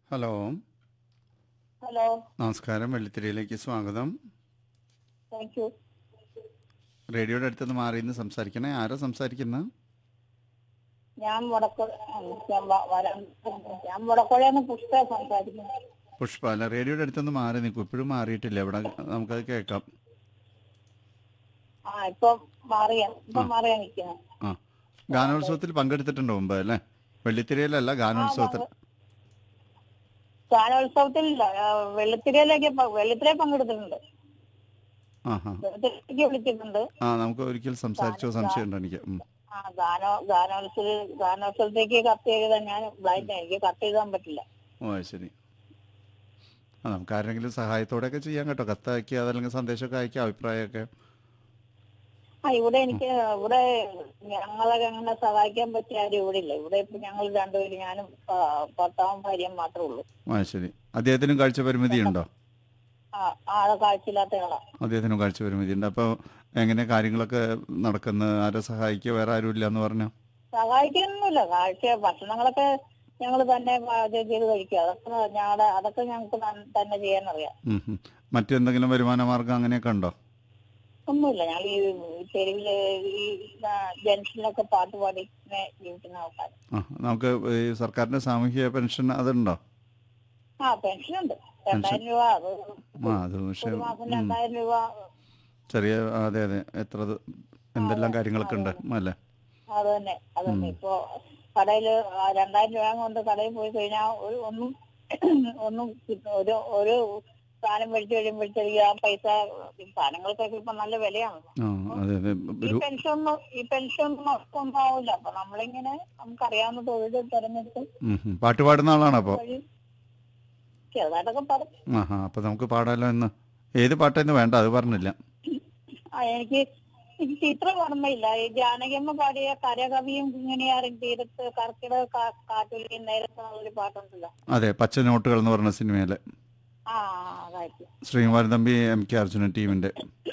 Hello hello നമസ്കാരം വെള്ളിത്തിരിയിലേക്ക് സ്വാഗതം thank you റേഡിയോയുടെ അടുത്തുനിന്ന് മാറി നിന്ന് സംസാരിക്കണേ ആരാ സംസാരിക്കുന്നത് ഞാൻ വടക്കോ ഞാൻ വ- വരാൻ ഞാൻ വടക്കോഴന്ന് പുഷ്പ സംസാരിക്കുന്നു പുഷ്പ അല്ല റേഡിയോയുടെ അടുത്തുനിന്ന് മാറി നിൽക്കും ഇപ്പോഴും മാറിയിട്ടില്ല ഇവിടെ നമുക്കത് കേൾക്കാം ആ ഇപ്പൊ മാറിയ ഇപ്പൊ മാറിയാ നിക്കുന്നത് ആ ഗാനോത്സവത്തിൽ പങ്കെടുത്തിട്ടുണ്ടോ മുമ്പ് അല്ലേ വെള്ളിത്തിരയിലല്ല ഗാനോത്സവത്തിൽ ഗാനോത്സവത്തിലില്ല ആ, വെള്ളിത്തിരയിലേക്ക് പ- വെള്ളിത്തിര പങ്കെടുത്തിട്ടുണ്ട് ആ ഹാ വെള്ളിത്തിരയ്ക്ക് വിളിച്ചിട്ടുണ്ട് ആ നമുക്ക് ഒരിക്കൽ സംസാരിച്ചോ സംശയമുണ്ട് എനിക്ക് ഉം. ആ ഗാനോ ഗാനോത്സവ ഗാനോത്സവത്തേക്ക് കത്ത് എഴുതാൻ ഞാൻ ബ്ലൈൻഡ് എനിക്ക് കത്ത് എഴുതാൻ പറ്റില്ല ഓ അത് ശരി ആ നമുക്ക് ആരെങ്കിലും സഹായത്തോടെയൊക്കെ ചെയ്യാം കേട്ടോ കത്ത് അയക്കുക അതല്ലെങ്കിൽ സന്ദേശമൊക്കെ അയക്കുക അഭിപ്രായമൊക്കെ ആ ഇവിടെ എനിക്ക് ഇവിടെ ഞങ്ങളെ അങ്ങനെ സഹായിക്കാൻ പറ്റിയ ആരും ഇവിടെ ഇല്ല ഇവിടെ ഇപ്പൊ ഞങ്ങൾ രണ്ടുപേരും ഞാനും ആ, ഭർത്താവും ഭാര്യയും മാത്രമേ ഉള്ളൂ ആ ശരി അദ്ദേഹത്തിനും കാഴ്ച പരിമിതി ഉണ്ടോ ആ ആളെ കാഴ്ചയില്ലാത്ത ആളാ അദ്ദേഹത്തിനും കാഴ്ച പരിമിതി ഉണ്ട് അപ്പോൾ എങ്ങനെ കാര്യങ്ങളൊക്കെ നടക്കുന്നത് ആരെ സഹായിക്കുക വേറെ ആരും ഇല്ല എന്ന് പറഞ്ഞു സഹായിക്കാനൊന്നുമില്ല കാഴ്ച ഭക്ഷണങ്ങളൊക്കെ ഞങ്ങൾ തന്നെ പാചകം ചെയ്ത് കഴിക്കുക അതൊക്കെ ഞങ്ങളുടെ അതൊക്കെ ഞങ്ങൾക്ക് തൻ- തന്നെ ചെയ്യാനറിയാം മറ്റെന്തെങ്കിലും വരുമാന മാർഗം അങ്ങനെയൊക്കെ ഉണ്ടോ ഒന്നുമില്ല ഞങ്ങൾ ഈ തെരുവില് ഈ ആ, ജംഗ്ഷനിലൊക്കെ പാട്ട് പാടി ഇങ്ങനെ ജീവിക്കുന്ന ആൾക്കാർ ആ നമുക്ക് ഈ സർക്കാരിന്റെ സാമൂഹിക പെൻഷൻ അതുണ്ടോ ആ പെൻഷനുണ്ട് രണ്ടായിരം രൂപ അത് ആ അത് പക്ഷേ ഒരു മാസം ഉം, രണ്ടായിരം രൂപ ചെറിയ അതെ അതെ എത്ര ഇത് എന്തെല്ലാം കാര്യങ്ങളൊക്കെ ഉണ്ട് അല്ലേ അത് തന്നെ അത് തന്നെ ഇപ്പൊ കടയില് ആ രണ്ടായിരം രൂപ കൊണ്ട് കടയിൽ പോയി കഴിഞ്ഞാൽ ഒരു ഒന്നും ഒന്നും കിട്ടും ഒരു ഒരു സാധനം മേടിച്ചു കഴിയുമ്പോഴത്തേക്ക് ആ പൈസ ഈ സാധനങ്ങൾക്കൊക്കെ ഇപ്പൊ നല്ല വിലയാണല്ലോ ആ അതെ അതെ ഈ ഒരു പെൻഷൻ ഒന്നും ഈ പെൻഷൻ ഒന്നും ഒന്നും ആവില്ല അപ്പൊ നമ്മളിങ്ങനെ നമുക്കറിയാവുന്ന തൊഴിൽ തെരഞ്ഞെടുത്ത് ഉം, ഉം. പാട്ട് പാടുന്ന ആളാണോ അപ്പോൾ വഴി ചെറുതായിട്ടൊക്കെ പറയും ആ ഹാ അപ്പോൾ നമുക്ക് പാടാലോ എന്ന് ഏത് പാട്ടായിരുന്നു വേണ്ട അത് പറഞ്ഞില്ല ആ എനിക്ക് എനിക്ക് ചിത്രം ഓർമ്മയില്ല ഈ ജാനകിയമ്മ പാടിയ കരകവിയും ഇങ്ങനെയാറും തീരത്ത് കർക്കിടക കാ- കാറ്റുലിയും നേരത്തെ ഒരു പാട്ടുണ്ടല്ലോ അതെ പച്ച നോട്ടുകൾ എന്ന് പറഞ്ഞ സിനിമയിലെ ആ അതായിട്ട് ശ്രീകുമാരൻ തമ്പി എം കെ അർജുനൻ ടീമിന്റെ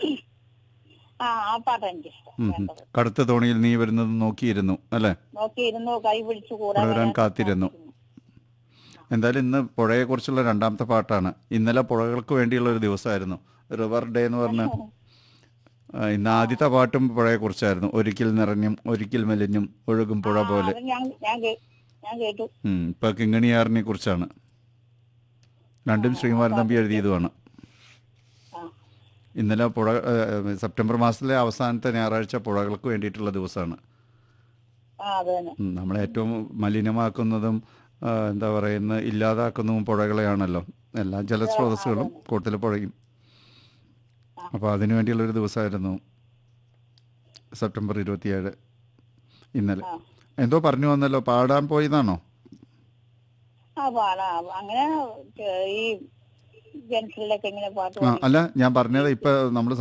ആ ആ പാട്ടാ എനിക്കിഷ്ടം ഉം, ഉം. വേണ്ടത് കടുത്ത തോണിയിൽ നീ വരുന്നത് നോക്കിയിരുന്നു അല്ലേ നോക്കിയിരുന്നു കൈ പിടിച്ചു കൂടെ ഇവിടെ വരാൻ വരാൻ കാത്തിരുന്നു. എന്തായാലും ഇന്ന് പുഴയെക്കുറിച്ചുള്ള രണ്ടാമത്തെ പാട്ടാണ് ഇന്നലെ പുഴകൾക്ക് വേണ്ടിയുള്ള ഒരു ദിവസമായിരുന്നു റിവർ ഡേ എന്ന് പറഞ്ഞ് ആ, ഇന്ന് ആദ്യത്തെ പാട്ടും പുഴയെക്കുറിച്ചായിരുന്നു ഒരിക്കൽ നിറഞ്ഞും ഒരിക്കൽ മെലിഞ്ഞും ഒഴുകും പുഴ ആ, പോലെ അത് ഞാൻ ഞാൻ കേ- ഞാൻ കേട്ടു ഉം, ഇപ്പൊ കിങ്ങിണിയാറിനെ കുറിച്ചാണ് രണ്ടും ശ്രീകുമാരൻ തമ്പി എഴുതിയതുമാണ് ആ ഇന്നലെ പുഴ ഏ, സെപ്റ്റംബർ മാസത്തിലെ അവസാനത്തെ ഞായറാഴ്ച പുഴകൾക്ക് വേണ്ടിയിട്ടുള്ള ദിവസമാണ് ആ അത് തന്നെ ഉം, നമ്മളെ ഏറ്റവും മലിനമാക്കുന്നതും ആ, എന്താ പറയുന്ന ഇല്ലാതാക്കുന്നതും പുഴകളെയാണല്ലോ എല്ലാ ജലസ്രോതസ്സുകളും കൂടുതൽ പുഴയും അപ്പോൾ അതിനു വേണ്ടിയുള്ള ഒരു ദിവസമായിരുന്നു സെപ്റ്റംബർ ഇരുപത്തിയേഴ് ഇന്നലെ ആ. എന്തോ പറഞ്ഞു വന്നല്ലോ പാടാൻ പോയതാണോ ആ പാടാ അങ്ങനെ ഏ, ഈ ജംഗ്ഷനിലൊക്കെ ഇങ്ങനെ പാട്ട് ആ പാടി അല്ല ഞാൻ പറഞ്ഞത് ഇപ്പൊ നമ്മൾ